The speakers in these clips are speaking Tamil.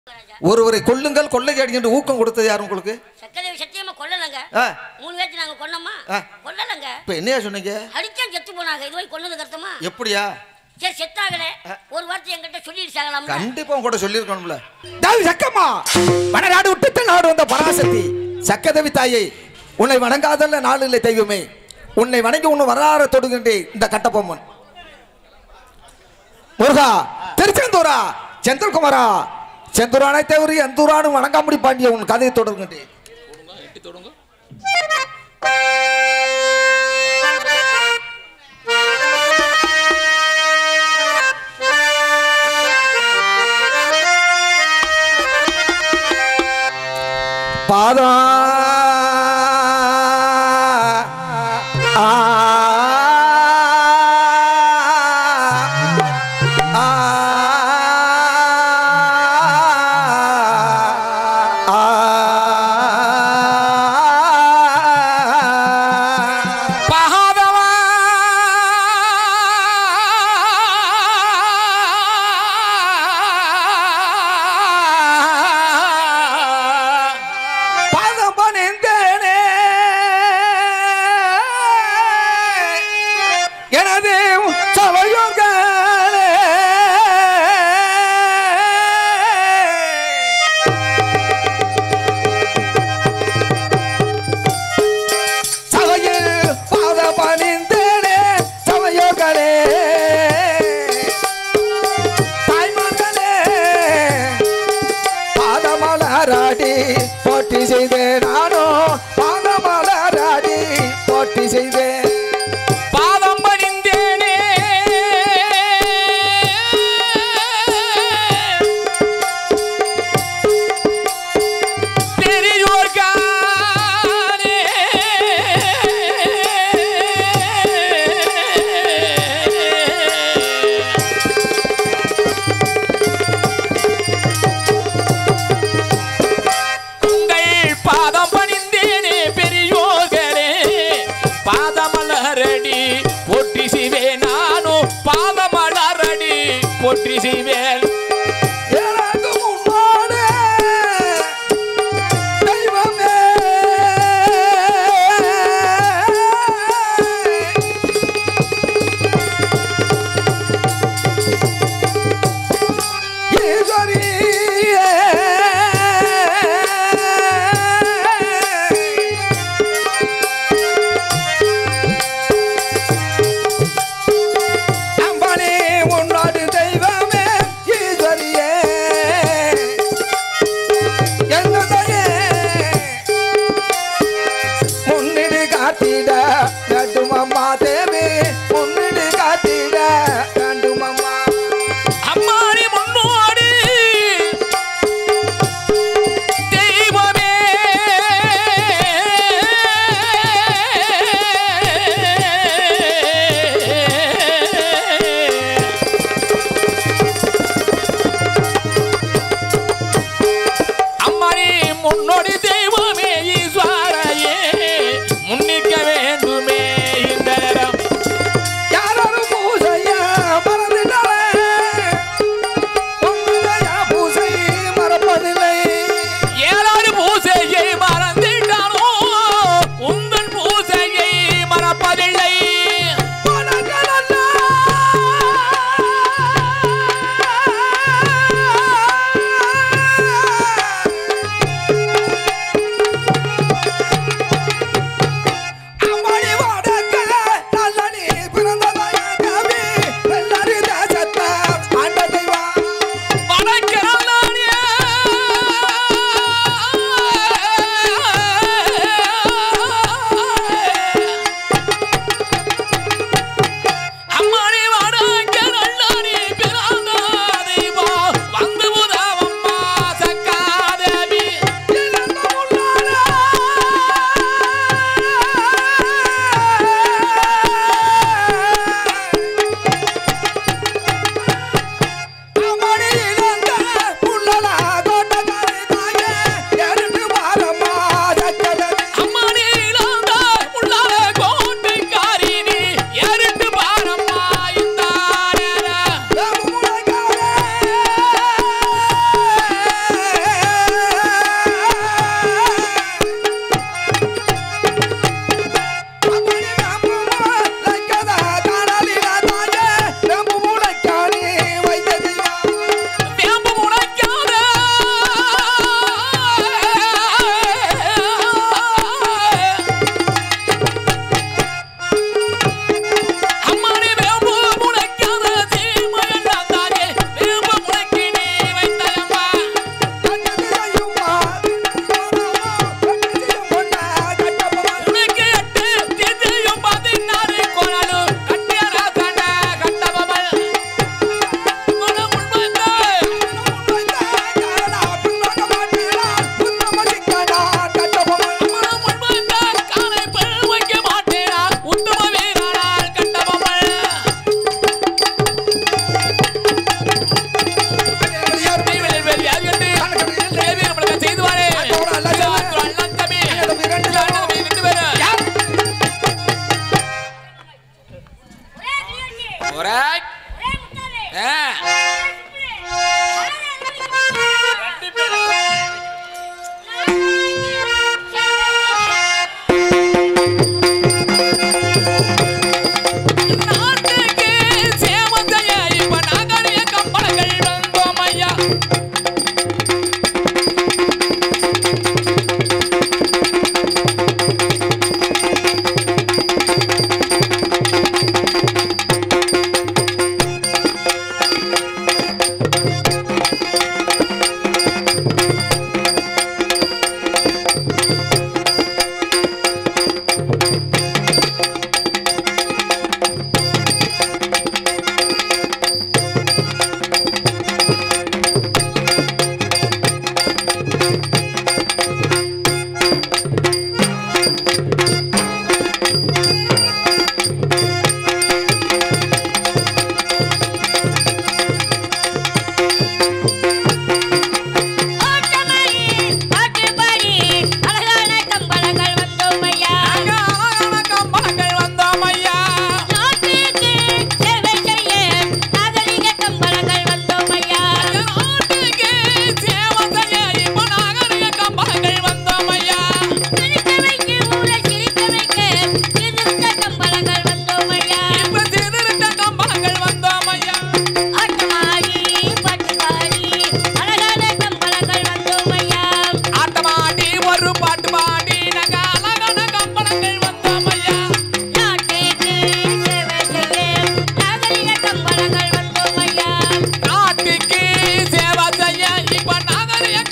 ஒருவரை கொல்லுங்கள் கொள்ளை என்று ஊக்கம் கொடுத்தது யார் உங்களுக்கு சக்கரதேவி சத்தியமா கொல்லலங்க ஆ, மூணு பேர்த்து நாங்க கொன்னோமா ஆ. கொல்லலங்க இப்ப என்னையா சொன்னீங்க அடிச்சான் செத்து போனாங்க இதுவரை கொன்னது கருத்தமா எப்படியா சரி செத்தாகல ஒரு வார்த்தை என்கிட்ட சொல்லிடுச்சாங்களாம் கண்டிப்பா உங்க கூட சொல்லியிருக்கணும்ல தாவி சக்கம்மா வடநாடு விட்டு நாடு வந்த பராசக்தி சக்கதவி தாயை உன்னை வணங்காதல்ல நாள் இல்லை தெய்வமே உன்னை வணங்கி உன்னை வராற தொடுகின்றேன் இந்த கட்டபொம்மன் முருகா திருச்செந்தூரா செந்தில்குமாரா செந்தூரானை தவிர எந்தூரானும் வணங்காமுடி பாண்டிய உன் கதையை தொடர்கின்றேன் பாதம் ஆ ஆ பகாதவா பாதம் பணிந்தேனே எனது சபையோர்களே சபையில் பாதம் பணிந்தேனே சபையோர்களே தாய்மகளே பாதமலராடி போட்டி செய்தேன் நானோ பாதமலராடி போட்டி செய்தேன் பாதம் பணிந்தேனே பெரியோர்கானே உங்கள் பாதம் பணிந்தேனே பெரியோர்களே பாதமலரடி போற்றி செய்வேன் நானும் பாதமலரடி போற்றி செய்வேன் எனக்கு முன்னாலே தெய்வமே ஈஸ்வரியே அம்பனே உன்னோடு தெய்வமே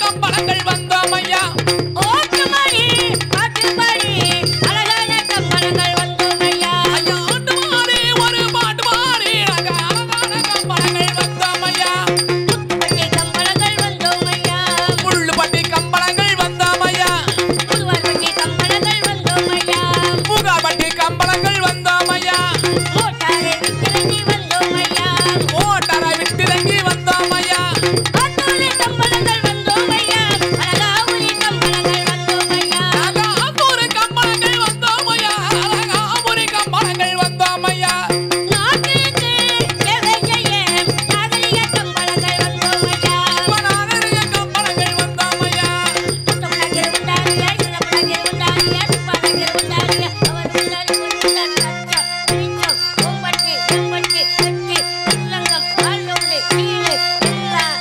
கம்பளங்கள் வந்தோம் ஐயா ஓட்டுமாடி பாட்டுமாடி அழகான கம்பளங்கள் வந்தோம் ஐயா ஐயா ஆட்டு மாறி ஒரு பாட்டு மாறி அழகான கம்பளங்கள் வந்தோம் ஐயா பட்டி கம்பளங்கள் வந்தோம் ஐயா முள்ளுப்பட்டி கம்பளங்கள் வந்தோம் ஐயா புதுவார்பட்டி கம்பளங்கள் வந்தோம் ஐயா பூகாப்பட்டி கம்பளங்கள் வந்தோம் ஐயா மோட்டாரை விட்டிறங்கி வந்தோம் ஐயா ஓட்டரை விட்டிறங்கி வந்தோம் ஐயா ஆட்டோலே கம்பளங்கள் வந்தோம் ஐயா அழகாவுலி கம்பளங்கள் வந்தோம் ஐயா அழகாபுரி கம்பளங்கள் வந்தோம் ஐயா அழகாபுரி கம்பளங்கள் வந்தோம் ஐயா நாட்டுக்கு சேவை செய்ய நாகரிக கம்பளங்கள் வந்தோம் ஐயா நாகரிக கம்பளங்கள் வந்தோம் ஐயா தமிழகர் உண்டாரியா இளமழகர் உண்டாரியா துப்பாடகர் உண்டாரியா அவர் உண்டாரி உண்டாரி அச்சம் பிரிச்சம் ஓம்பட்டி எம்பட்டி வெட்டி உள்ளங்கம் காலோடு கீழே எல்லாம்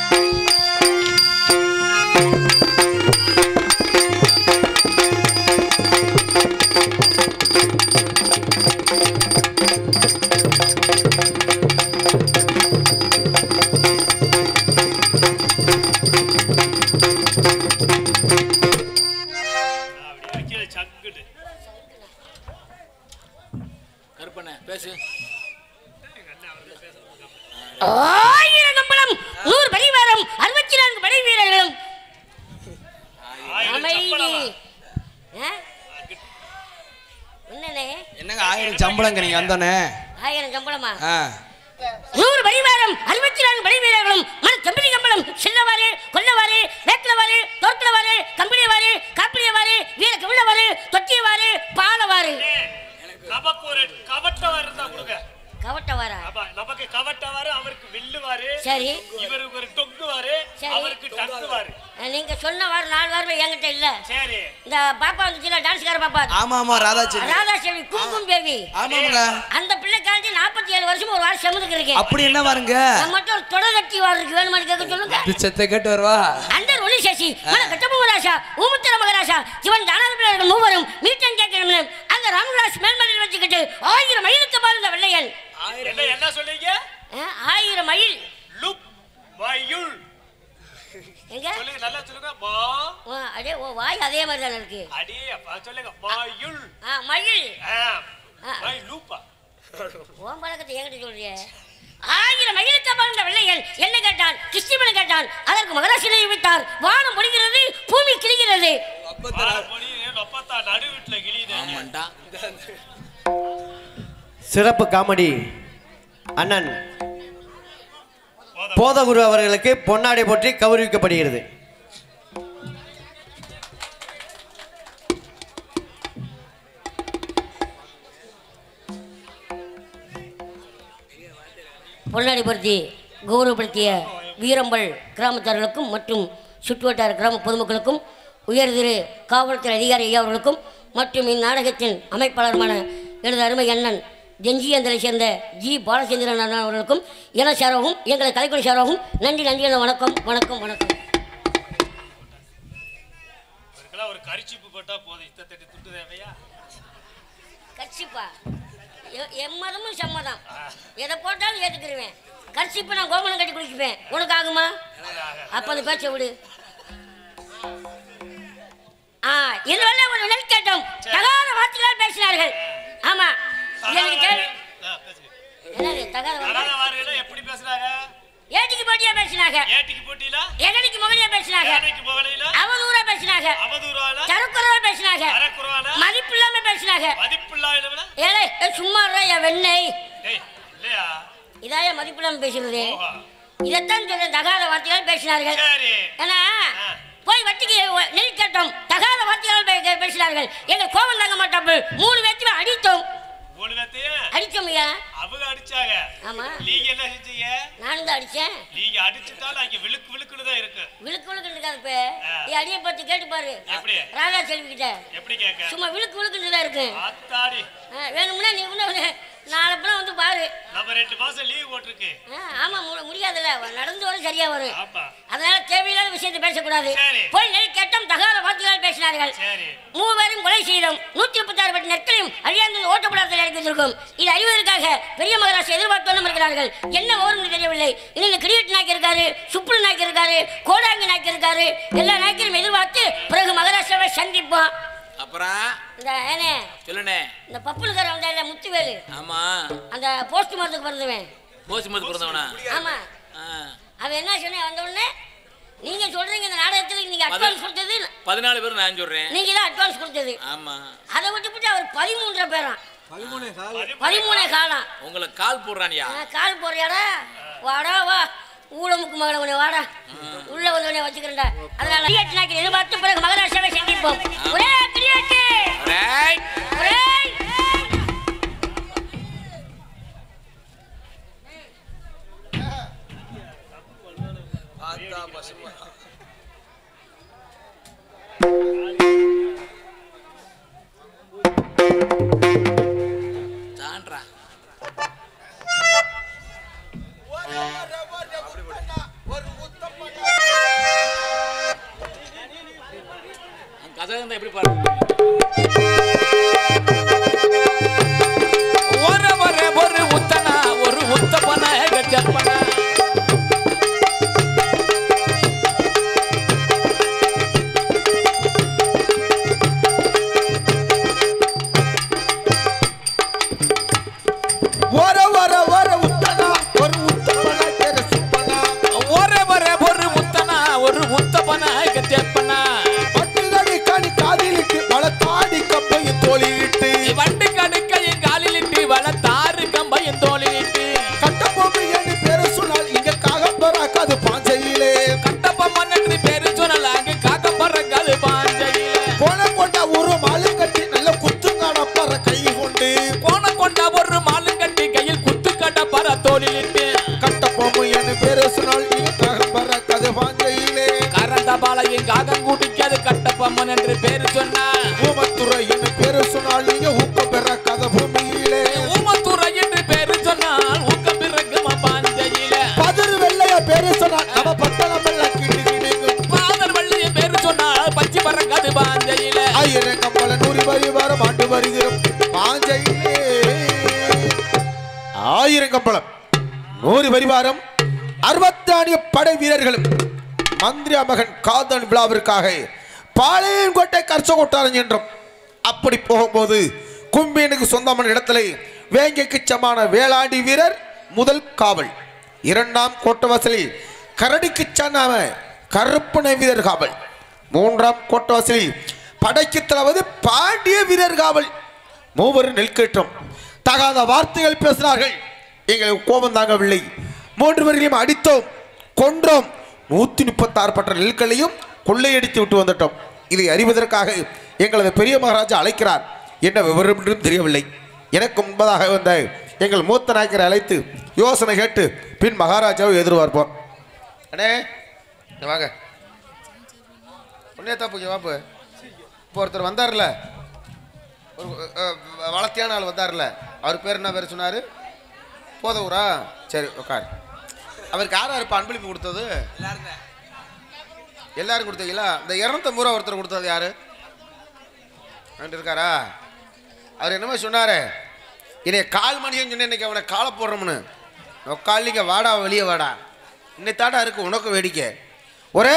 கருப்பண்ண பேசு ஆயிரம் கம்பளம் நூறு பரிவாரம் அறுபத்தி நான்கு படை வீரர்களும் அமைதி ஆ? என்னண்ணே என்னங்க ஆயிரம் சம்பளங்க நீங்க வந்தோன்னே ஆயிரம் கம்பளமா ஆ நூறு பரிவாரம் அறுபத்தி நான்கு படை வீரர்களும் மன செம்படி கம்பளம் சில்லவாறு கொல்லவாறு வேக்கலவாறு தோற்கலவாறு கம்பளியவாறு காப்பிளியவாறு வீர கவிழவாறு தொட்டியவாறு பாலவாறு நமக்கு ஒரு கவட்டவாறு இருந்தா கொடுங்க கவட்டவாரா ஆமா, நமக்கு கவட்டவாறு அவருக்கு வில்லுவாரு சரி இவருக்கு ஒரு டொங்குவாரு சரி. அவருக்கு டங்குவாரு நீங்க சொன்ன வாரம் நாலு வாரம் என்கிட்ட இல்ல சரி இந்த பாப்பா வந்துச்சுல டான்ஸ்கார பாப்பா ஆமா ஆமா ராதாச்சேரி ராதாசேவி குங்குமம் பேபி ஆமாங்க அந்த பிள்ளை காலத்து நாற்பத்தி ஏழு வருஷம் ஒரு வாரம் செமதுக்கு இருக்கேன் அப்படி என்ன பாருங்க நான் மட்டும் ஒரு தொடர் கட்டி வாரம் இருக்கு வேணுமான்னு கேட்க சொல்லுங்க பிச்சத்தை கேட்டு வருவா அந்த ஒளி சசி மன கட்டபூமராசா ஊமுத்திர மகராசா சிவன் தானாதிபதிகள் மூவரும் மீட்டம் கேட்கணும்னு அந்த ராமதாஸ் மேல்மலையில் வச்சுக்கிட்டு ஆயிரம் மைலுக்கு பாருங்க வெள்ளையன் என்ன என்ன சொல்றீங்க ஆ, ஆயிரம் மைல் லுப் மயுள் எங்க சொல்லுங்க நல்லா சொல்லுங்க மா ஓ, அடே ஓ வாய் அதே மாதிரி தானே இருக்கு அடே அப்பா சொல்லுங்க மயுள் ஆ மயில் ஆ, ஆ. மை லூப்பா ஓம் பழக்கத்தை என்கிட்ட சொல்றிய ஆயிரம் மயிலுக்கு பாருங்க வெள்ளையன் என்ன கேட்டான் கிருஷ்ணமன் கேட்டான் அதற்கு மகராசினை விட்டார் வானம் பொழிகிறது பூமி கிழிகிறது பொடி நொப்பத்தா நடு வீட்டுல கிளியுது ஆமாண்டா சிறப்பு காமெடி அண்ணன் போதகுரு அவர்களுக்கு பொன்னாடை போற்றி கௌரவிக்கப்படுகிறது பொன்னாடி படுத்தி கௌரவப்படுத்திய வீரம்பல் கிராமத்தார்களுக்கும் மற்றும் சுற்றுவட்டார கிராம பொதுமக்களுக்கும் உயர் திரு காவல்துறை அதிகாரி ஐயா அவர்களுக்கும் மற்றும் இந்நாடகத்தின் அமைப்பாளருமான எனது அருமை அண்ணன் ஜெஞ்சியந்தரை சேர்ந்த ஜி பாலச்சந்திரன் அண்ணன் அவர்களுக்கும் என சார்பாகவும் எங்களை கலைக்குழு சார்பாகவும் நன்றி நன்றி அண்ணா வணக்கம் வணக்கம் வணக்கம் இவருக்கெல்லாம் ஒரு கரிச்சிப்பு போட்டா போதும் இத்தத்தட்டு துட்டு தேவையா கட்சிப்பா எ- எம்மதமும் சம்மதம் எதை போட்டாலும் ஏற்றுக்கிருவேன் கட்சிப்பு நான் கோமணம் கட்டி குளிக்குவேன் உனக்கு ஆகுமா அப்போ அந்த பேச்சை விடு ஆ இதுவரை ஒரு நெல் கேட்டோம் தகாத வார்த்தைகளால் பேசினார்கள் ஆமா எனக்கு தேவை ஆ, பேசுங்க. என்னது தகாத வார்த்தை கடாத வாரியில எப்படி பேசுறாங்க ஏட்டிக்கு போட்டியா பேசினாங்க ஏட்டிக்கு போட்டியில எகடிக்கு முகலியா பேசினாங்க ஏனைக்கு புகழையில அவதூறா பேசினாங்க அவதூறால தரக்குறவா பேசினாங்க அறக்குறவால மதிப்பு இல்லாம பேசினாங்க மதிப்பில்லாதவன ஏழை சும்மா இருடா, என் வெண்ணெய் டேய் இல்லையா இதாய மதிப்பில்லாம பேசுறது ஓஹோ. இதைத்தான் சொல்றேன் தகாத வார்த்தைகள் பேசினார்கள் சரி ஏன்னா போய் வட்டிக்கு ஒ- நெல் கேட்டோம் தகாத வார்த்தைகள் பே- பேசினார்கள் எங்க கோவம் தாங்க மாட்டோம் மூணு பேர்த்தையும் அடித்தோம் மூணு பேத்தையும் அடிச்சோம் ஐயா அவங்க அடிச்சாங்க ஆமா நீங்க என்ன செஞ்சீங்க நானும் தான் அடிச்சேன் நீங்க அடிச்சுட்டாலும் அங்க விழுக்கு விழுக்குன்னு தான் இருக்கு விழுக்கு விழுக்கு இருக்காது இப்ப நீ அடியை பத்தி கேட்டு பாரு எப்படி? ராதா செல்வி கிட்ட எப்படி கேட்க சும்மா விழுக்கு விழுக்குன்னு தான் இருக்கு ஆத்தாடி ஆ, வேணும்னா நீ இன்னும் நாளை பின்ன வந்து பாரு நம்ம ரெண்டு மாசம் லீவ் போட்டிருக்கு ஆ, ஆமா மு- முடியாதுல்ல நடந்து வர சரியா வரும் ஆமா அதனால தேவையில்லாத விஷயத்தை பேசக்கூடாது சரி. போய் நெல் கேட்டோம் தகாத வார்த்தைகள் பேசினார்கள் சரி மூவரும் கொலை செய்தோம் நூத்தி முப்பத்தாறு பட்டி நெற்களையும் அழியாந்தது ஓட்டப்படாத இறக்கி வந்திருக்கும் இது அறிவதற்காக பெரிய மகராசி எதிர்பார்த்து இருக்கிறார்கள் என்ன ஓரும் தெரியவில்லை இன்னும் கிரியட் நாய்க்கு இருக்காரு சுப்ரு நாய்க்கு இருக்காரு கோடாங்கி நாய்க்கு இருக்காரு எல்லா நாய்க்களையும் எதிர்பார்த்து பிறகு மகாராஷ்டிராவை சந்திப்போம் அப்புறம் இந்த ஏனே சொல்லுண்ணே இந்த பப்புலுக்கார வந்தா முத்துவேலு ஆமா அந்த போஸ்ட் மார்த்துக்கு பிறந்தவன் போசி மருந்து பிறந்தவனா ஆமா ஆ. அவன் என்ன சொன்னேன் வந்த உடனே நீங்க சொல்றீங்க இந்த நாடகத்துக்கு நீங்க அட்வான்ஸ் கொடுத்தது பதினாலு பேர் நான் சொல்றேன் நீங்க தான் அட்வான்ஸ் கொடுத்தது ஆமா அதை விட்டுவிட்டு அவர் பதிமூன்றரை பேரான் பதிமூணே காலம் உங்களை கால் போடுறானியா நான் கால் போறியாடா வாடா வா ஊழமுக்கு மகளவனே வாடா உள்ள வந்தவனே வச்சுக்கிறேன்டா அதனால கிரியேட் நாய்க்கு எதிர்பார்த்து பிறகு மகாராஷ்டிராவை சந்திப்போம் ஒரே கிரியேட் ரைட். ஒரே தான்றா அவன் கதை இருந்தா எப்படி பாரு ஒரு ஒரு ஒரு உத்தனா ஒரு உத்தப்பன கஜப்பன வர வர வர உத்தனா ஒரு உத்தமனா பேர சுப்பனா ஒரு ஒரு ஒரு உத்தனா ஒரு உத்தப்பன கஜப்பன பட்டுதடி கனி காதிலிட்டு பல தாடி கப்பையும் தோலிட்டு வண்டு கடுக்கையும் காலிலிட்டு வள தாறு கம்பையும் தோலிலிட்டு கட்டபொம்மு என்று பேர சொன்னால் இங்க காகம்பராக்காது பாஞ்சையிலே கட்டப்பம்மன் என்று பேரு சொன்னல அங்கு காக்கம் பறக்காது பாஞ்சையில கோண கொண்ட ஒரு மாலு கட்டி நல்ல குத்துங்கான பற கை கொண்டு கோணம் கொண்ட ஒரு மாலும் கட்டி கையில் குத்து கட்ட பற தோலிலிட்டு கட்டபொம்மு என்று பேர சொன்னால் இங்க காகம்பராக்காது பாஞ்சையிலே கரந்த பாலையும் காகம் கூட்டிக்காது கட்டப்பம்மன் என்று பேரு சொன்னா ஊமத்துறை என்று பேர சொன்னால் இங்க ஊக்கம் பெறாக்காத பூமியிலே ஊமத்துறை என்று பேரு சொன்னால் ஊக்கம் பிறகுமா பாஞ்சையில பதிரு வெள்ளைய பேர சொன்னால் நம்ம பட்டணம் எல்லாம் கிண்டு கிடுங்கும் பாதர் வள்ளிய பேரு சொன்னால் பச்சி பறக்காது பாஞ்சையில ஆயிரம் கம்பள நூறி பரிவாரம் ஆண்டு வருகிறோம் பாஞ்சையிலே ஆயிரம் கம்பளம் நூறு பரிவாரம் அறுபத்தாணிய படை வீரர்களும் மந்திரி மகன் காதல் விழாவிற்காக பாளையங்கோட்டை கர்ச்ச கொட்டாரம் என்றும் அப்படி போகும்போது கும்பியனுக்கு சொந்தமான இடத்திலே வேங்கைக்கு சமான வேளாண்டி வீரர் முதல் காவல் இரண்டாம் கோட்டவாசலில் கரடிக்கு சன்னாம கருப்பனை வீரர் காவல் மூன்றாம் கோட்டவாசலில் படைக்கு தளவது பாண்டிய வீரர் காவல் மூவரும் நெல்கேற்றம் தகாத வார்த்தைகள் பேசினார்கள் எங்களுக்கு கோபம் தாங்கவில்லை மூன்று பேரையும் அடித்தோம் கொன்றோம் நூத்தி முப்பத்தாறு பட்ட நெல்களையும் கொள்ளையடித்து விட்டு வந்துட்டோம் இதை அறிவதற்காக எங்களது பெரிய மகாராஜா அழைக்கிறார் என்ன விவரம் என்றும் தெரியவில்லை எனக்கு முன்பதாக வந்த எங்கள் மூத்த நாயக்கரை அழைத்து யோசனை கேட்டு பின் மகாராஜாவை எதிர்பார்ப்போம் அண்ணே இங்க வாங்க உன்னே தப்பு இங்க வாப்பு இப்போ ஒருத்தர் வந்தார்ல ஒரு அஹ், வளர்த்தியான ஆள் வந்தார்ல அவர் பேர் என்ன பேர் சொன்னார் போதவூரா சரி உட்கார் அவருக்கு யார் யார் இப்போ அன்பளிப்பு கொடுத்தது எல்லாரும் கொடுத்தீங்களா இந்த இரநூத்தம்பது ரூபா ஒருத்தர் கொடுத்தது யாரு அங்கிட்டு இருக்காரா அவர் என்னமோ சொன்னாரு என்னைய கால் மணியன்னு சொன்ன இன்னைக்கு அவனை காலை போடுறோம்னு உக்காலிங்க வாடா வெளியே வாடா இன்னைத்தாடா இருக்கு உனக்கு வேடிக்கை ஒரே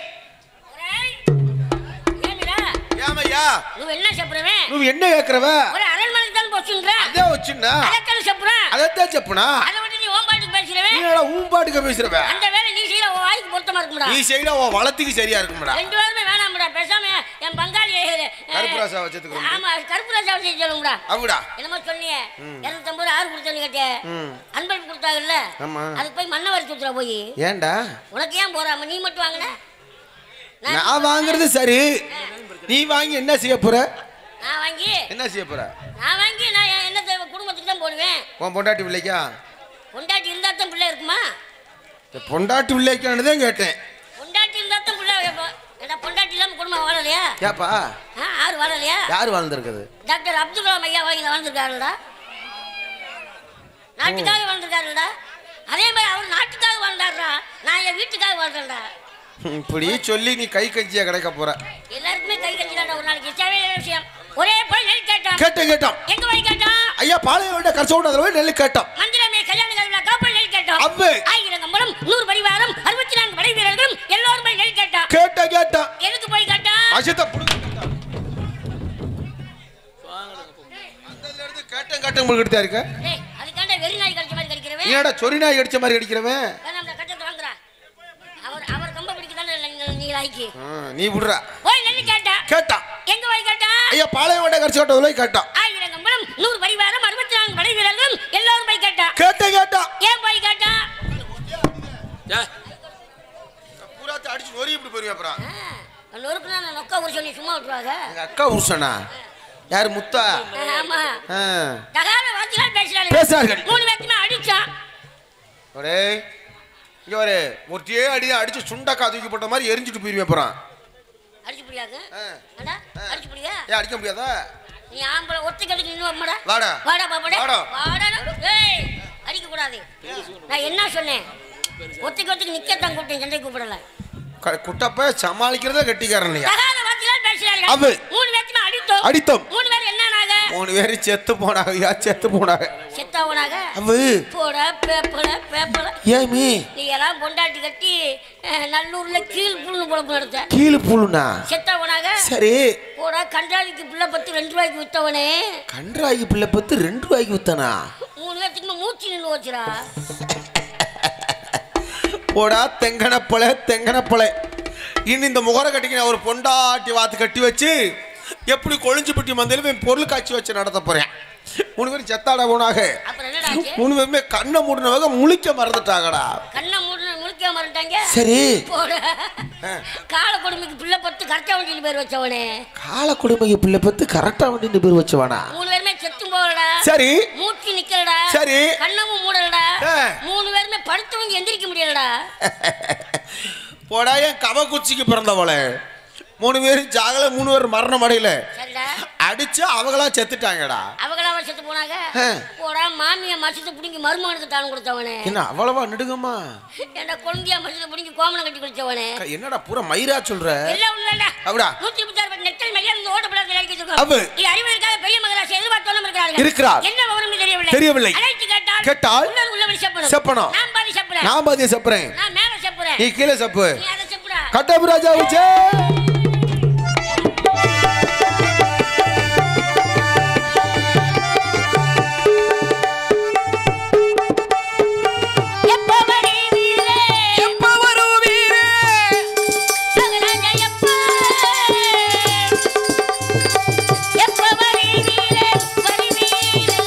ஏமிடா ஏமையா నువ్వు என்ன చెప్పురవే నువ్వు என்ன கேட்கிறவ ஒரு அரண்மனைக்கு தான் போச்சுன்றா அதே வச்சுன்னா அதற்கான చెప్పురా அதைத்தான் செப்புனா அதை விட்டு நீ ஓம்பாட்டுக்கு பேசுறவே நீ என்னடா ஊம்பாட்டுக்க பேசுறவ அந்த வேலை நீ செய்யற உன் வாய்க்கு பொருத்தமா இருக்கும்டா நீ செய்யல உன் வளத்துக்கு சரியா இருக்கும்டா ரெண்டு பேருமே வேணாம்டா பேசாம என் பங்காளி அஹ், கருப்புராசா வச்சதுக்கு ஆமா கருப்புராஜாவை செய்ய சொல்லுங்கடா அப்படிடா என்னமோ சொன்னியே இருநூத்தம்பது ஆறு கொடுத்தேன்னு கேட்டே அன்பளிப்பு கொடுத்தாங்கல்ல ஆமா. அதுக்கு போய் மண்ணை வரி சுத்துற போய் ஏன்டா உனக்கு ஏன் போறாம நீ மட்டும் வாங்கின நான் வாங்குறது சரி நீ வாங்கி என்ன செய்ய போற நான் வாங்கி என்ன செய்ய போற நான் வாங்கி நான் என் என்ன தேவை குடும்பத்துக்கு தான் போடுவேன் உன் பொண்டாட்டி பிள்ளைக்கா பொண்டாட்டி இருந்தா தான் பிள்ளை இருக்குமா இந்த பொண்டாட்டி பிள்ளைக்கானதே கேட்டேன் பொண்டாட்டி இருந்தா தான் பிள்ளை வைப்போம். ஏண்டா பொண்டாட்டி இல்லாம குடும்பம் வாழலையா ஏப்பா ஆ, யாரு வாழலையா யார் வாழ்ந்திருக்குது டாக்டர் அப்துல் கலாம் ஐயா வாங்கி வாழ்ந்துருக்காருடா நாட்டுக்காக வாழ்ந்துருக்காருடா அதே மாதிரி அவர் நாட்டுக்காக வாழ்ந்தாருடா நான் என் வீட்டுக்காக வாழ்றேன்டா இப்படி சொல்லி நீ கை கஞ்சியா கிடைக்க போற எல்லாருக்குமே கை கஞ்சிடாடா ஒரு நாளைக்கு தேவையான விஷயம் ஒரே போய் நெல் கேட்டான் கேட்டேன் கேட்டோம் எங்க போய் கேட்டான் ஐயா பாளையம் விட கரைச்ச விட்டு போய் நெல் கேட்டோம் மந்திரமே கல்யாண கல்விழா காப்பல் நெல் கேட்டோம் அவ்வு. ஆயிரம் கம்பளம் நூறு பரிவாரம் அறுபத்தி நான்கு படை வீரர்களும் எல்லோரும் போய் நெல் கேட்டான் கேட்டேன் கேட்டோம் எதுக்கு போய் கேட்டான் அஜித்த புடுங்க அந்ததுல இருந்து கேட்டேன் கேட்டேன் உங்களுக்கு எடுத்தா இருக்க ஏய் அதுக்காண்ட வெறி நாய் கடிச்ச மாதிரி கடிக்கிறவன் நீடா சொறி நாய் அடிச்ச மாதிரி அடிக்கிறவன் வேணாம் அந்த கட்டத்தை வாங்குறா அவர் அவர் கம்ப பிடிக்கதானே நீ லாய்க்கு ஆ, நீ விடுற போய் நெல் கேட்டா கேட்டான் எங்க போய் கேட்டா ஐயா பாளையம் விட கரைச்ச விட்டு போய் கேட்டான் ஆயிரம் கம்பளம் நூறு பரிவாரம் அறுபத்தி நான்கு படை வீரர்களும் எல்லோரும் போய் கேட்டா கேட்டேன் கேட்டான் ஏன் போய் கேட்டா பூராத்தை அடிச்சு நொறி இப்படி போயிருவேன் அப்புறம் நொறுக்கு தான் நொக்கா ஒரு சொல்லி சும்மா விட்டுருவாங்க எங்க அக்கா உருசனா யார் முத்தா ஆமா ஆ. தகாத வார்த்தைகள் பேசுறாரு பேசுறார்கள். மூணு பேருக்குமே அடிச்சான் ஒரே இங்க ஒரு ஒருத்தையே அடி அடிச்சு சுண்டக்கா தூக்கி போட்ட மாதிரி எரிஞ்சிட்டு போயிருவேன் அப்புறம் அடிச்சு புரியாது ஆ. அடா அடிச்சு புரியா ஏன் அடிக்க முடியாதா நீ ஆம்பளை ஒத்தை கட்டுக்கு இன்னும் அம்மாடா வாடா. வாடா பாப்பாடா வாடா. வாடா ஏய் அடிக்க கூடாது நான் என்ன சொன்னேன் ஒத்தைக்கு ஒத்தைக்கு நிக்கத்தான் கூப்பிட்டேன் சண்டை கூப்பிடல க- குட்டப்ப சமாளிக்கிறதே கட்டிக்காரனையா தகாத வார்த்தைகள் பேசுறாங்க அவு. மூணு பேருக்குமே அடித்தோம் அடித்தோம். மூணு பேர் என்னனாக மூணு பேரும் செத்து போனாங்க ஐயா செத்து போனாங்க செத்தவனாக அவு போட பேப்பல பேப்பல ஏமி நீ எல்லாம் பொண்டாட்டி கட்டி அஹ், நல்லூர்ல கீழ் புண்ணு பொழப்பு நடத்த கீழே புழுனா செத்தவனாக சரி போடா கண்டாதிக்கு பிள்ளை பத்து ரெண்டு ரூபாய்க்கு வித்தவனே கன்றாகி பிள்ளை பத்து ரெண்டு ரூபாய்க்கு வித்தானா மூணு பேர்த்துக்குமே மூச்சு நின்று வச்சுடா போடா தெங்கனப்பழ தெங்கனப்பழ இன்னும் இந்த முகர கட்டிக்கு நான் ஒரு பொண்டாட்டி வாத்து கட்டி வச்சு எப்படி கொழிஞ்சுப்பட்டி மந்தையில இவன் பொருள் காட்சி வச்சு நடத்த போறேன் மூணு பேரும் செத்தாட போனாக அப்புறம் என்னடா ஆச்சு? மூணு பேருமே கண்ணை மூடினவங்க முழிக்க மறந்துட்டாங்கடா கண்ணை மூடு முழிக்க மாட்டாங்க சரி போடா கால கொடுமைக்கு பிள்ளை பத்து கரெக்டா வண்டியில் பேர் வச்சவனே கால குடும்பங்க பிள்ளை பத்து கரெக்டா வந்து பேர் வச்சுவானா மூணு பேருமே செத்தும் போகலடா சரி மூச்சு நிக்கலடா சரி. கண்ணமும் மூடலடா ஆ. மூணு பேருமே படுத்தவங்க எந்திரிக்க முடியலடா போடா என் கவ குச்சிக்கு பிறந்தவளே மூணு பேர் ஜாகல மூணு பேர் மரணம் அடையல சரிடா அடிச்சு அவங்களா செத்துட்டாங்கடா அவங்களா செத்து போனாங்க ஆ. போடா மாமிய மசத்தை பிடிங்கி மருமகனுக்கு தானம் கொடுத்தவனே என்ன அவ்வளவா நெடுங்கம்மா என்ன கொழுந்தியா மசத்தை பிடிங்கி கோமணம் கட்டி குடிச்சவனே அக்கா, என்னடா பூரா மயிரா சொல்ற எல்லாம் உள்ளடா அப்படியா? நூத்தி முப்பத்தாறு பட்டு நெத்தல் மேலே இருந்து ஓட்ட பிள்ளைங்க இறக்கி வச்சிருக்கோம். அவு. இது அறிவதற்காக பெரிய மகராசி எதிர்பார்த்தோன்னு இருக்கிறார்கள். இருக்கிறார். என்ன விவரம் தெரியவில்லை தெரியவில்லை. அழைத்து கேட்டால் கேட்டால் உள்ளது உள்ளபடி செப்பணும். செப்பணும். நான் பாதி செப்புறேன். நான் பாதிய சப்புறேன் நான் மேல செப்புறேன். நீ கீழே சப்பு நீ அதை செப்புடா. கட்டபு ராஜா உச்சே எப்ப வருவீரே? எப்ப வருவீரே மகராஜா எப்ப? எப்ப வருவீரே? வருவீரே.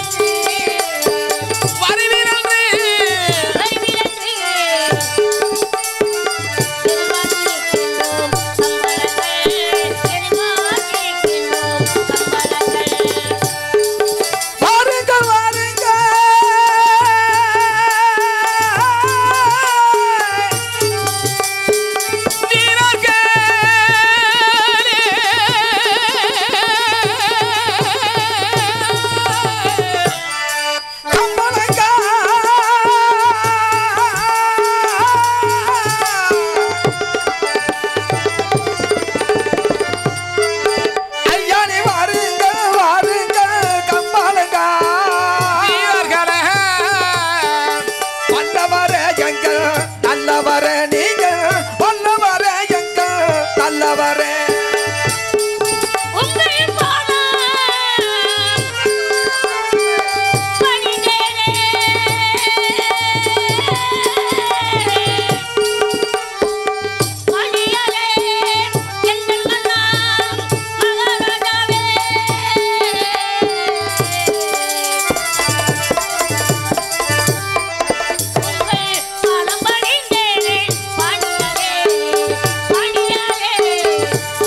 வருவீரன்று வாருங்க வாருங்க கம்பளங்க ஐயா நீ வாருங்க வாருங்க கம்பளங்க வீரர்களே வல்லவரே எங்க நல்லவரே நீங்க வல்லவரே எங்க நல்லவரே பாடியாரே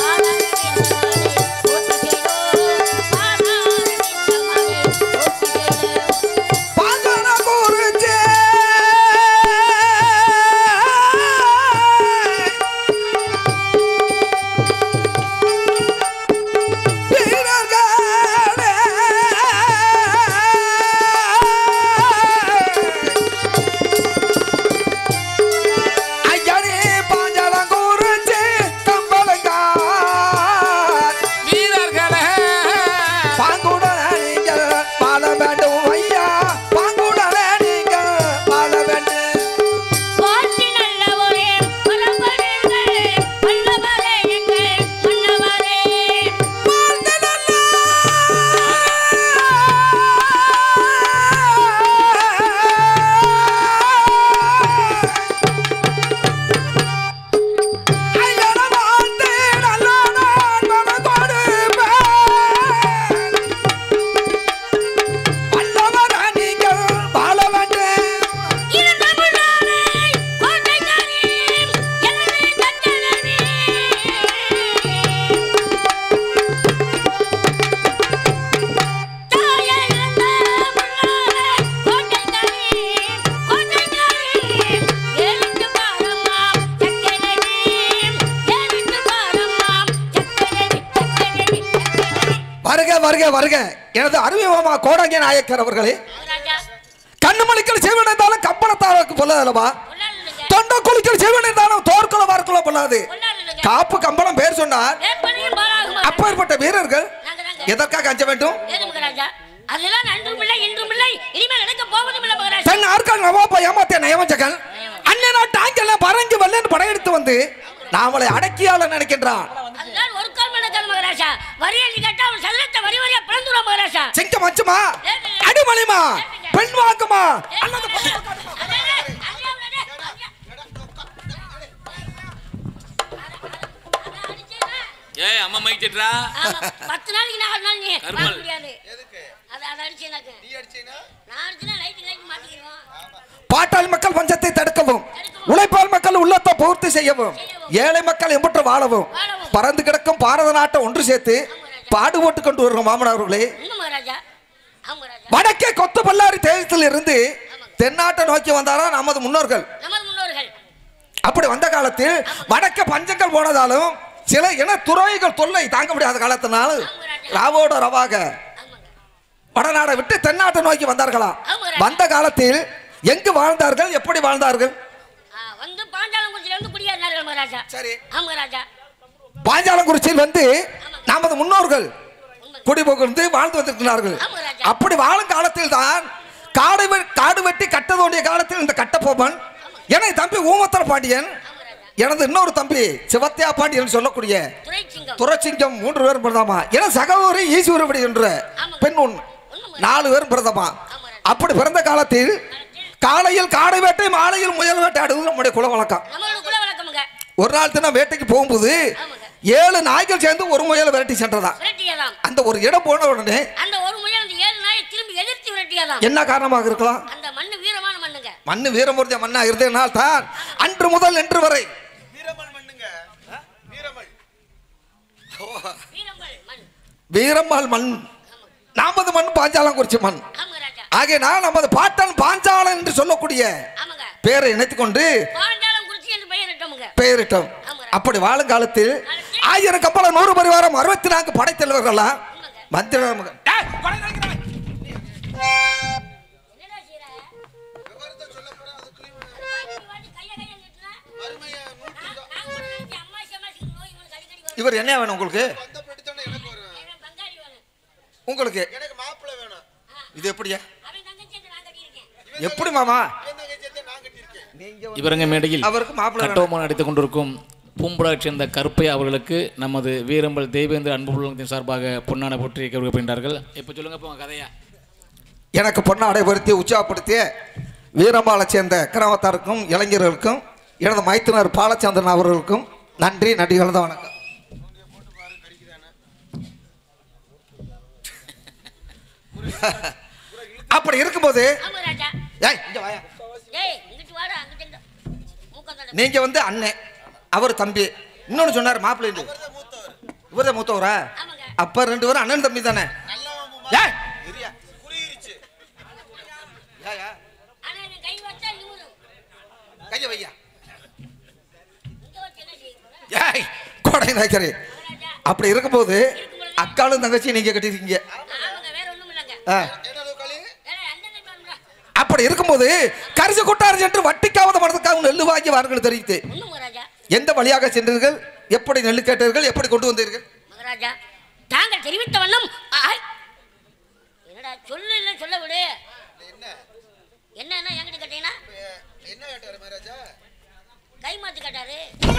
வருக வருக வருக எனது அருமையமாமா கோடங்க நாயக்கர் அவர்களே மகாராஜா கண்ணுமணிக்கல் செய்வனாலும் கப்பனத்தாருக்கு பொல்லாதல்லவா கொண்டாடுங்க தொண்டை குளிக்கல் செய்வனாலும் தோற்குல வார்க்குல பொல்லாது கொண்டாடுங்க காப்பு கம்பளம் பேர் சொன்னார் வேப்பனையும் பாலாகுமா அப்பேற்பட்ட வீரர்கள் நாங்க தாங்க எதற்காக அஞ்ச வேண்டும் ஏது மகாராஜா அதெல்லாம் அன்றும் இல்லை இன்றும் இல்லை இனிமேல் நடக்க போவதும் இல்லை மகாராஜா தன் ஆட்கள் நவாப்பா ஏமாத்திய நயவஞ்சகன் அண்ணன் நாட்டு ஆங்கெல்லாம் பறஞ்சு வல்லன்னு படையெடுத்து வந்து நாமளை அடக்கியால நினைக்கின்றான் அதுதான் ஒரு கால் நடக்காது மகாராஜா வரி எழுதி கேட்டா அவன் சதுரத்தை வரி வரியா பிளந்துடும் மகாராஜா சிங்கம் அச்சுமா அடிமலிமா பெண் வாக்குமா அண்ணன் அடே, அடே, அடே, அடே. அதான் அடிச்சேனா? ஏய் அம்மா மைக் திட்டுறா ஆமா, பத்து நாளைக்கு நாலு நாள் நீ கருமல். வாங்க முடியாது அது அதை அடிச்சேனாக்கு நான் அடிச்சுனா லைட் லைட் மாட்டிக்கிடுவோம் பாட்டாளி மக்கள் பஞ்சத்தை தடுக்கவும் உழைப்பால் மக்கள் உள்ளத்தை பூர்த்தி செய்யவும் ஏழை மக்கள் எம்புற்று வாழவும் வாழவும். பறந்து கிடக்கும் பாரத நாட்டை ஒன்று சேர்த்து பாடுபட்டு கொண்டு வருகிறோம் மாமனார்களே இன்னும் மகாராஜா ஆமா மகாராஜா வடக்கே கொத்து பல்லாரி தேசத்தில் இருந்து தென்னாட்டை நோக்கி வந்தாரா நமது முன்னோர்கள் நமது முன்னோர்கள் அப்படி வந்த காலத்தில் வடக்க பஞ்சங்கள் போனதாலும் சில இன துறவிகள் தொல்லை தாங்க முடியாத காலத்தினால் ராவோட ரவாக ஆமாங்க வடநாடை விட்டு தென்னாட்டை நோக்கி வந்தார்களா ஆமாங்க. வந்த காலத்தில் எங்கு வாழ்ந்தார்கள் எப்படி வாழ்ந்தார்கள் ஆ, வந்து பாஞ்சாலங்குறிச்சியில இருந்து குடியேறினார்கள் மகாராஜா சரி ஆமா மகாராஜா பாஞ்சாலங்குறிச்சியில் வந்து நமது முன்னோர்கள் குடிபுகுந்து வாழ்ந்து வந்திருக்கிறார்கள் ஆமா ராஜா. அப்படி வாழும் காலத்தில் தான் காடு வெ- காடு வெட்டி கட்ட தோண்டிய காலத்தில் இந்த கட்டபொம்மன் எனது தம்பி ஊமத்தர பாண்டியன் எனது இன்னொரு தம்பி சிவத்தியா பாண்டியன் சொல்லக்கூடிய துறை சிங்கம் துரசிங்கம் மூன்று பேரும் பிரதமா என சகோதரி ஈஸ்வரபடி என்ற பெண் ஒன்று நாலு பேரும் பிரதமா அப்படி பிறந்த காலத்தில் காலையில் காடை வேட்டை மாலையில் முயல் வேட்டையாடுவது நம்முடைய குல வழக்கம் நம்மளோட குல வழக்கமுங்க ஒரு நாள் தினம் வேட்டைக்கு போகும்போது ஏழு நாய்கள் சேர்ந்து ஒரு முயலை விரட்டி சென்றதா விரட்டியதாம் அந்த ஒரு இடம் போன உடனே அந்த ஒரு முயல் அந்த ஏழு நாயை திரும்பி எதிர்த்து விரட்டியதாம் என்ன காரணமாக இருக்கலாம் அந்த மண்ணு வீரமான மண்ணுங்க மண்ணு வீரமூர்த்திய மண்ணா இருந்ததுனால் தான் அன்று முதல் இன்று வரை வீரம்பல் மண் வீரம்மாள் மண் நாமது மண் பாஞ்சாலங்குறிச்சி மண் ஆமாங்க ராஜா ஆகையினால் நமது பாட்டன் பாஞ்சாலன் என்று சொல்லக்கூடிய ஆமாங்க பெயரை இணைத்துக் கொண்டு பாஞ்சாலம் குறிச்சி என்று பெயரிட்டோமுங்க பெயரிட்டோம் அப்படி வாழும் காலத்தில் ஆயிரம் கப்பலம் நூறு பரிவாரம் அறுபத்தி நான்கு படைத்தலைவர்கள்லாம் மந்திர மகன் என்னடா செய்யற? வாட்டி கையை கையை நீட்டுனா? நான் நான் கூட நினைச்சேன், அம்மாசி அம்மாசிக்கு நோய் இவனுக்கு அடிக்கடி வரும். இவர் என்ன வேணும் உங்களுக்கு எனக்கு பங்காளி வேணும். உங்களுக்கு இது எப்படியா அவன் தங்கச்சி என்று நான் கட்டியிருக்கேன். எப்படி மாமா இவரங்க மேடையில் அவருக்கு மாப்பிள்ளை வேணும். கட்டோமன் நடித்துக் கொண்டிருக்கும் பூம்புடாட்சி சேர்ந்த கருப்பையா அவர்களுக்கு நமது வீரம்பல் தெய்வேந்திர அன்பு உள்ளத்தின் சார்பாக பொன்னாடை போற்றி கௌரவிக்கின்றார்கள் இப்போ சொல்லுங்க இப்போ உங்க கதையா எனக்கு பொன்னாடை பருத்தி உற்சாகப்படுத்திய வீரம்பாலை சேர்ந்த கிராமத்தாருக்கும் இளைஞர்களுக்கும் எனது மைத்துனர் பாலச்சந்திரன் அவர்களுக்கும் நன்றி நன்றி கலந்த வணக்கம் அப்படி இருக்கும்போது ஆமா ராஜா. ஏய், இங்க வாயா. டேய், இங்கிட்டு வாடா, அங்கிட்டு இந்த மூக்கத்தோட நீங்க வந்து அண்ணன் அவர் தம்பி இன்னொன்னு சொன்னார் மாப்பிள்ளை இவரே மூத்தவரா ஆமாங்க. அப்ப ரெண்டு பேரும் அண்ணன் தம்பி தானே ஏய், இரியா. ஏயா, ஆனா இவன் கை வச்சா நிமிரும். கைய வையா இங்க வச்சு என்ன செய்ய போற? ஏய் கோடை நாய்க்கரே ராஜா. அப்படி இருக்கும்போது அக்காலும் தங்கச்சி நீங்க கட்டிருக்கீங்க ஆமாங்க, வேற ஒண்ணும் இல்லைங்க. ஆ. ஏலே, அண்ணன் தம்பி வாங்கடா. அப்படி இருக்கும்போது கரிசு கொட்டார் சென்று வட்டிக்காவது மனதுக்காக நெல்லு வாங்கி வார்கள் தெரிவித்து ஒண்ணும் மகாராஜா. எந்த வழியாக சென்றீர்கள் எப்படி நெல்லு கேட்டீர்கள் எப்படி கொண்டு வந்தீர்கள் மகாராஜா, தாங்கள் தெரிவித்த வண்ணம் ஆய். என்னடா சொல்லு இல்ல சொல்ல விடு என்னன்னா என்கிட்ட கேட்டீங்கன்னா கை மாத்து கேட்டாரு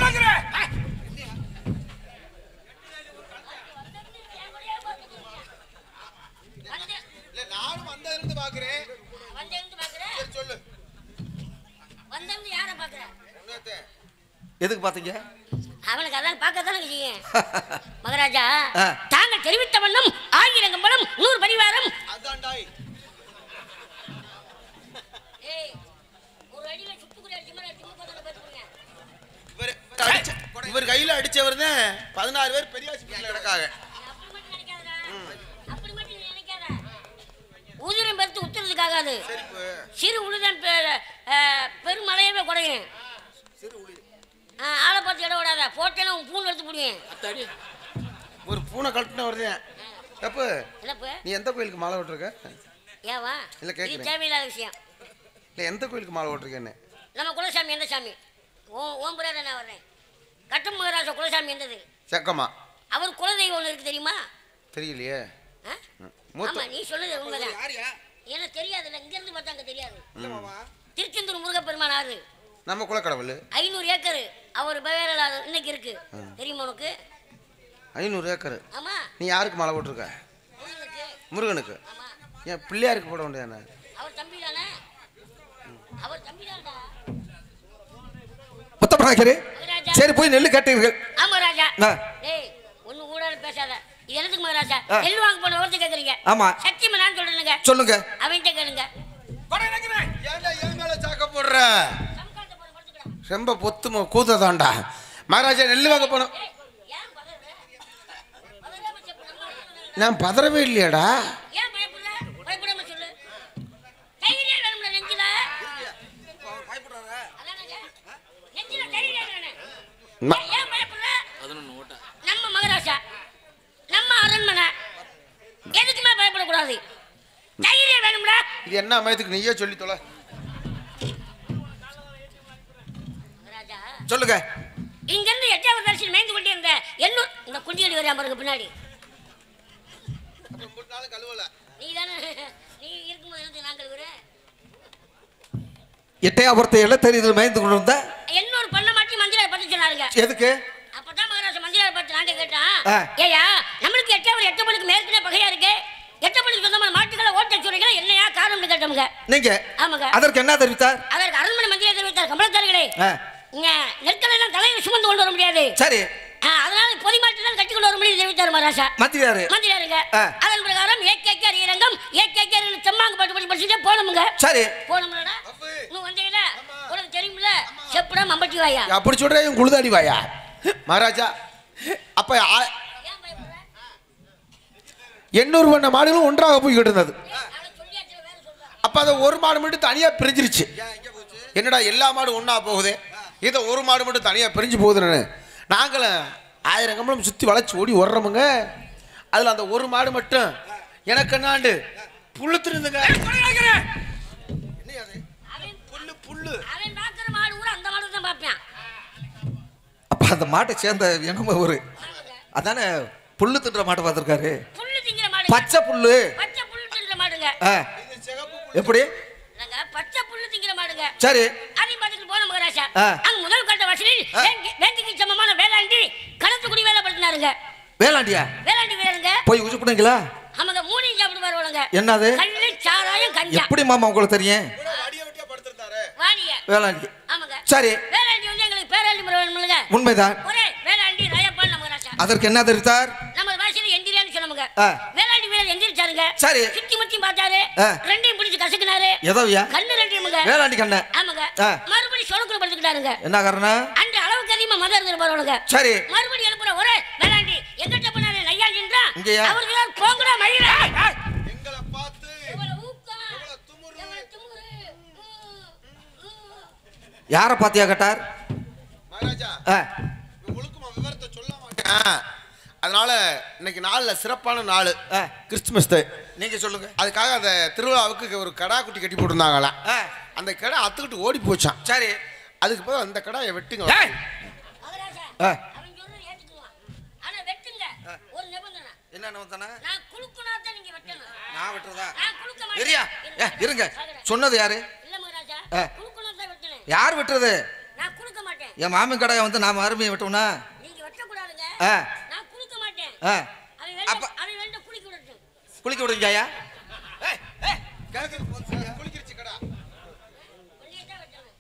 வந்திருந்து பாக்குறேன் வந்திருந்து யாரை பாக்குற எதுக்கு பாத்தீங்க அவனுக்கு அதான் பார்க்கத்தானே செய்யும் மகாராஜா ஆ. தாங்கள் தெரிவித்த வண்ணம் ஆயிரம் கம்பளம் நூறு பரிவாரம் ஏய், ஒரு அடியில சுட்டுக்குடி அடிச்ச மாதிரி அடிச்சு மூக்க தொலை பார்த்துக்கோங்க. இவர் கையில அடிச்சவர் தான் பதினாறு பேர் பெரிய கிடக்காங்க அப்படி மட்டும் நினைக்காதடா. அப்படி மட்டும் நீ நினைக்காத. உதிரம் பெருத்து உத்துறதுக்காகாது சிறு உழுதன் பெ- அஹ், பெருமழையவே குறையும் ஆ, ஆளை பார்த்து இடம் விடாத போட்டேன்னா உன் பூண்டு எடுத்து போடுவேன் ஒரு பூனை கழட்டின வருது எப்போ என்னப்பு நீ எந்த கோயிலுக்கு மாலை ஓட்டிருக்க ஏவா இல்ல, இது கேக்குறேன். தேவையில்லாத விஷயம் இல்லை எந்த கோயிலுக்கு மாலை ஓட்டிருக்கேன்னு நம்ம குலசாமி எந்த சாமி ஓ ஓம் புராத நான் வர்றேன் கட்டும் மகராஜா குலசாமி எந்தது செக்கம்மா அவர் குலதெய்வம் ஒன்று இருக்கு தெரியுமா தெரியலையே ஆ? மூத்த ஆமா நீ சொல்லுது உண்மைதான் எனக்கு தெரியாதுல்ல இங்க இருந்து பார்த்தா அங்க தெரியாது திருச்செந்தூர் முருகப்பெருமான் ஆறு நம்ம குலக்கடவுள் ஐநூறு ஏக்கர் அவர் பேரில் இன்னைக்கு இருக்கு தெரியுமா உனக்கு ஐநூறு ஏக்கர் ஆமா நீ யாருக்கு மாலை போட்டிருக்க முருகனுக்கு முருகனுக்கு ஆமா ஏன் பிள்ளையாருக்கு போட வேண்டியதானே அவர் தம்பி தானே அவர் தம்பி தான்டா முத்தப்பனாக்கரு மகராஜா சரி போய் நெல்லு கட்டீர்கள் ஆமா ராஜா ஆ. ஏய் ஒண்ணு ஊடால பேசாத இது என்னத்துக்கு மகராஜா ஆ. நெல் வாங்க போன ஒருத்தர் கேக்குறீங்க ஆமா. சத்தியமா நான் சொல்றேனுங்க சொல்லுங்க அவன்கிட்ட கேளுங்க ஏன்டா என் மேல சாக்க போடுற சம்காரத்தை போட படுத்துக்கிறான். ரொம்ப பொத்துமோ கூத்ததாண்டா மகாராஜா நெல் வாங்க போனோம் ஏய், ஏன் பதற? பதறாம చెప్పు, நம்ம நான் பதறவே இல்லையாடா ஏன் பயப்படுற? பயப்படாம சொல்லு. தைரியம் வேணும்ல நெஞ்சில. அதானங்க? நெஞ்சில தைரியம் வேணும். ம- ஏன் ஏன் பயப்படுற? பதினொன்று ஓட்டா நம்ம மகாராஜா நம்ம அரண்மனை எதுக்குமே பயப்படக்கூடாது தைரியம் வேணும்டா இது என்ன மயத்துக்கு நீயே சொல்லி தொலை மகாராஜா சொல்லுங்க இங்கிருந்து எட்டாவது தரிசனம் மேய்ந்து கொண்டே இருந்த எண்ணூர் இந்த குண்டியடி வரையா பாருங்க பின்னாடி நீ தானே நீ இருக்கும்போது எனக்கு நாங்கள் விட எட்டையாபுரத்தை இலத்தறிதல் மேய்ந்து கொண்டிருந்த எண்ணூர் பண்ண மாட்டி மஞ்சளை பத்தி சொன்னாருங்க எதுக்கு அப்பதான் மகாராஜா மஞ்சளை பத்தி நாட்டை கேட்டான் ஆ. ஏயா நம்மளுக்கு எட்டாவது எட்டு மணிக்கு மேற்கனே பகையா இருக்கு எட்டு மணிக்கு சொந்தமான மாட்டுகளை ஓட்ட சொல்றீங்களா என்னையா காரணம்னு கேட்டோமுங்க நீங்க ஆமாங்க அதற்கு என்ன தெரிவித்தார் அதற்கு அரண்மனை மந்திரியை தெரிவித்தார் கமலத்தார்களே ஆ, இங்க நெற்களை எல்லாம் தலையில சுமந்து கொண்டு வர முடியாது சரி ஆ, அதனால பொதி மாட்டு தான் கட்டி கொண்டு வர முடியும் தெரிவித்தார் மகாராஜா மத்தியாரு மந்திரியாருங்க ஆ. அதன் பிரகாரம் ஏகேகே அரியரங்கம் ஏகேகே செம்மாங்க பாட்டு படி படிச்சுட்டே போனோமுங்க சரி போனோம்லடா இன்னும் வந்தீங்களா உனக்கு தெரியுமில்ல செப்புடா மம்பட்டி வாயா அப்படி சொல்ற இவன் குழுதாடி வாயா மகாராஜா அப்ப ஆ- ஏன் பயப்படுற? எண்ணூறு வண்ண மாடுகளும் ஒன்றாக போய்கிட்டு இருந்தது அவன் சொல்லியாச்சுல வேற சொல்றான். அப்ப அதை ஒரு மாடு மட்டும் தனியா பிரிஞ்சிருச்சு என்னடா எல்லா மாடும் ஒண்ணா போகுது இதை ஒரு மாடு மட்டும் தனியா பிரிஞ்சு போகுதுன்னு நாங்களும் ஆயிரம் கம்பளம் சுத்தி வளைச்சு ஓடி ஓடுறோமுங்க அதுல அந்த ஒரு மாடு மட்டும் எனக்கு என்னாண்டு புல்லு திருந்துங்க அவன் புல்லு புல்லு அவன் பார்க்குற மாடு கூட அந்த மாடு தான் பார்ப்பான் அப்ப அந்த மாட்டை சேர்ந்த இனம ஒரு அதானே புல்லு தின்ற மாட்டை பார்த்திருக்காரு புல்லு திங்கிற மாடுங்க பச்சை புல்லு பச்சை புல்லு திங்கிற மாடுங்க ஆ, எப்படி நாங்க பச்சை புல்லு திங்கிற மாடுங்க சரி அதை பார்த்துட்டு போன மகாராஜா ஆ. அங்க முதல் கட்ட வசதியில் ஆ. வேங்கி- வேங்கிக்கு சமமான வேளாண்டி கணத்துக்குடி வேலை படுத்தினாருங்க வேளாண்டியா வேளாண்டி வீரருங்க போய் உசுப்புனீங்களா அவங்க மூணையும் சாப்பிட்டு வருவாங்க என்னது கல்லு சாராயம் கஞ்சா எப்படி மாமா உங்களுக்கு தெரியும் வாடிய வேளாண்டி ஆமாங்க சரி வேளாண்டி வந்து எங்களுக்கு பேராண்டி முறை வேணுமில்லைங்க உண்மைதான் ஒரே வேளாண்டி ரயப்பான் நம்ம ராஜா அதற்கு என்ன தெரிவித்தார் நம்ம பாஷையில எந்திரியான்னு சொன்னவங்க ஆ. வேளாண்டி வீரர் எந்திரிச்சாருங்க சரி. சுத்தி முத்தி பார்த்தாரு ஆ. ரெண்டையும் பிடிச்சு கசக்குனாரு எதோயா கண்ணு ரெண்டையுமுங்க வேளாண்டி கண்ண ஆமாங்க ஆ. மறுபடி சொலக்குள்ள படுத்துக்கிட்டாருங்க என்ன காரணம் அந்த அளவுக்கு அதிகமா மதம் இருந்து போறவனுங்க சரி மறுபடி எழுப்புற ஒரே வேளாண்டி எங்கிட்ட பண்ணாரு நையாண்டின்றா இங்கேயா? அவருக்கு தான் போங்கடா மயில எங்களை பார்த்து எவ்வளவு ஊக்கம் எவ்வளவு திமிரு ம், ம். யாரை பாத்தியா கேட்டார் மகாராஜா ஆ, ஒழுக்கமா விவரத்தை சொல்ல மாட்டேன் அதனால இன்னைக்கு நாள்ல சிறப்பான நாள் ஆ. கிறிஸ்துமஸ் டே நீங்க சொல்லுங்க அதுக்காக அந்த திருவிழாவுக்கு ஒரு கடா குட்டி கட்டி போட்டிருந்தாங்களாம் ஆ, அந்த கடை அத்துக்கிட்டு ஓடி போச்சான் சரி அதுக்கு போய் அந்த கடாயை வெட்டுங்க ஏய், மகாராஜா ஆ. அவன் சொல்றது ஏத்துக்குவான் ஆனா வெட்டுங்க ஒரு நிபந்தனை என்ன நிமித்தனா? நான் குலுக்குனா தான் நீங்க வெட்டணும் நான் வெட்டுறதா நான் குலுக்க சரியா ஏ, மாட்டேன் இருங்க சொன்னது யாரு இல்ல மகாராஜா ஆ. குலுக்குனா தான் வெட்டணும் யார் வெட்டுறது நான் குலுக்க மாட்டேன் என் மாமன் கடையை வந்து நாம அருமையை வெட்டோம்னா நீங்க வெட்டக்கூடாதுங்க ஆ. நான் குலுக்க மாட்டேன் ஆ, அவன் வேண்டாம் அப்ப- அவன் வேண்டாம் குளிக்க விடட்டும் குளிக்க விடுங்கய்யா வெளியே தான் வெட்டணும்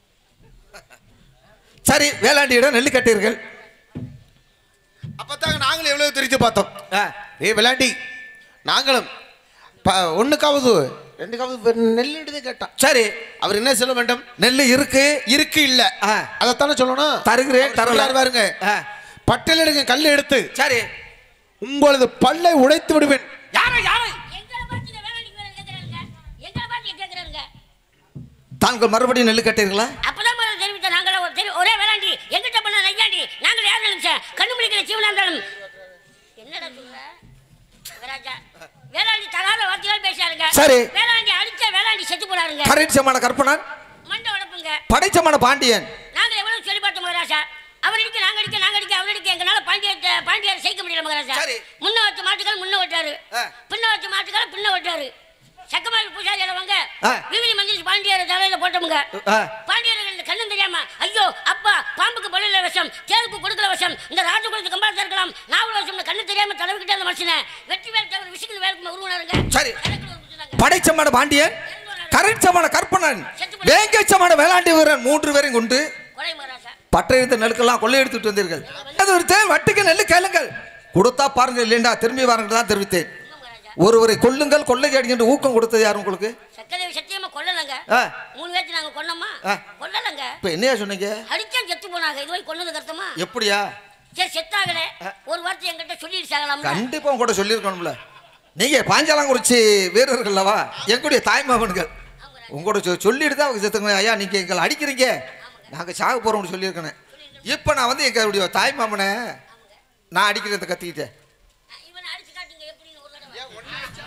சரி வேளாண்டியிடம் நெல்லு கட்டீர்கள் அப்பத்தாங்க நாங்களும் எவ்வளவு தெரிஞ்சு பார்த்தோம் ஆ, ஏ விளாண்டி நாங்களும் ப ஒண்ணுக்காவது ரெண்டுக்காவது நெல்லிடுதே கேட்டான் சரி அவர் என்ன சொல்ல வேண்டும் நெல்லு இருக்கு இருக்கு இல்ல ஆ. அதைத்தானே சொல்லணும் தருகிறேன், அவர் தரல. சொல்றாரு பாருங்க ஆ. பட்டல் எடுங்க கல் எடுத்து சரி உங்களது பல்லை உடைத்து விடுவேன் யாரை யாரை எங்களை பார்த்து இந்த வேளாண்டி வேலை கேட்கறாங்க எங்களை பார்த்து கேட்கறாங்க தாங்கள் மறுபடியும் நெல்லு கட்டீர்களா அப்பதான் முதல்ல தெரிவித்த நாங்கள ஒரு தெரி ஒரே வேளாண்டி எங்கிட்ட பண்ண நையாண்டி நாங்கள் யார் நினைச்ச கண்ணு முடிக்கிற சீவனா இருந்தாலும் என்னடா சொல்ற மகாராஜா வேளாண்டி தகாத வார்த்தைகள் பேசாருங்க சரி. வேளாண்டி அடிச்ச வேளாண்டி செத்து போனாருங்க கரைச்சமான கற்பனன் மண்டை உடப்புங்க படைச்சமான பாண்டியன் நாங்க எவ்வளவு சொல்லி பார்த்தோம் மகாராஜா அவர் அடிக்க நாங்க அடிக்க நாங்க அடிக்க அவர் அடிக்க எங்களால பாண்டிய பாண்டியார் சேர்க்க முடியல மகாராஜா சரி. முன்ன வச்ச மாட்டுக்கள் முன்ன விட்டாரு ஆ. பின்ன வச்ச மாட்டுக்கள் பின்ன விட்டாரு சக்கமால் பூசாரி வாங்க ஆ. விவிலி மஞ்சள் பாண்டியார் தலையில போட்டோமுங்க ஆ. பாண்டியர்கள் கண்ணும் தெரியாம ஐயோ அப்பா பாம்புக்கு பல்லுல விஷம் தேருக்கு கொடுக்கல விஷம் இந்த ராஜகுலத்து கம்பாலத்தில் இருக்கலாம் நாவல் விஷம் கண்ணு தெரியாம தடவிக்கிட்டே அந்த மனுஷனை வெற்றி வேல் தவிர விஷயங்கள் வேலுக்கு உருவனாருங்க சரி. படைச்சமான பாண்டியன் கரைச்சமான கற்பனன் வேங்கச்சமான வேளாண்டி வீரன் மூன்று பேரையும் கொண்டு கொலை மகாராஜா பட்டயத்தை நெருக்கெல்லாம் கொள்ளையெடுத்துட்டு வந்தீர்கள் அது ஒரு தேன் வட்டுக்கு நெல்லு கேளுங்கள் கொடுத்தா பாருங்க இல்லைண்டா திரும்பி வாருங்கள் தான் தெரிவித்தேன் ஒருவரை கொல்லுங்கள் கொள்ளை அடிக்கின்ற ஊக்கம் கொடுத்தது யார் உங்களுக்கு சக்கரதேவி சத்தியமா கொல்லலங்க ஆ. மூணு பேர்த்து நாங்க கொன்னோமா ஆ. கொல்லலங்க இப்ப என்னையா சொன்னீங்க அடிச்சா செத்து போனாங்க இது போய் கொன்னதுக்கு அர்த்தமா எப்படியா சரி செத்தாகல ஒரு வார்த்தை என்கிட்ட சொல்லிட்டு சாகலாம் கண்டிப்பா உங்க கூட சொல்லியிருக்கணும்ல நீங்க பாஞ்சாலங்குறிச்சி வீரர்கள்லவா எங்களுடைய தாய்மாமன்கள் உங்களோட சொ- சொல்லிட்டு தான் அவங்க செத்துங்க ஐயா நீங்க எங்களை அடிக்கிறீங்க நாங்க சாக போறோம்னு சொல்லியிருக்கேன் இப்போ நான் வந்து எங்களுடைய தாய்மாமனை நான் அடிக்கிறத கத்திக்கிட்டேன் இவனை அடிச்சு காட்டுங்க எப்படின்னு ஒரு தடவை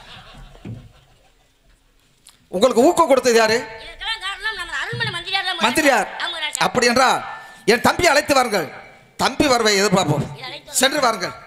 உங்களுக்கு ஊக்கம் கொடுத்தது யாரு இதுக்கெல்லாம் காரணம் நம்ம அரண்மனை மந்திரியார் தான் மந்திரியார் ஆமா ராஜா அப்படி என்றால் என் தம்பி அழைத்து வாருங்கள் தம்பி வரவை எதிர்பார்ப்போம் சென்று வாருங்கள்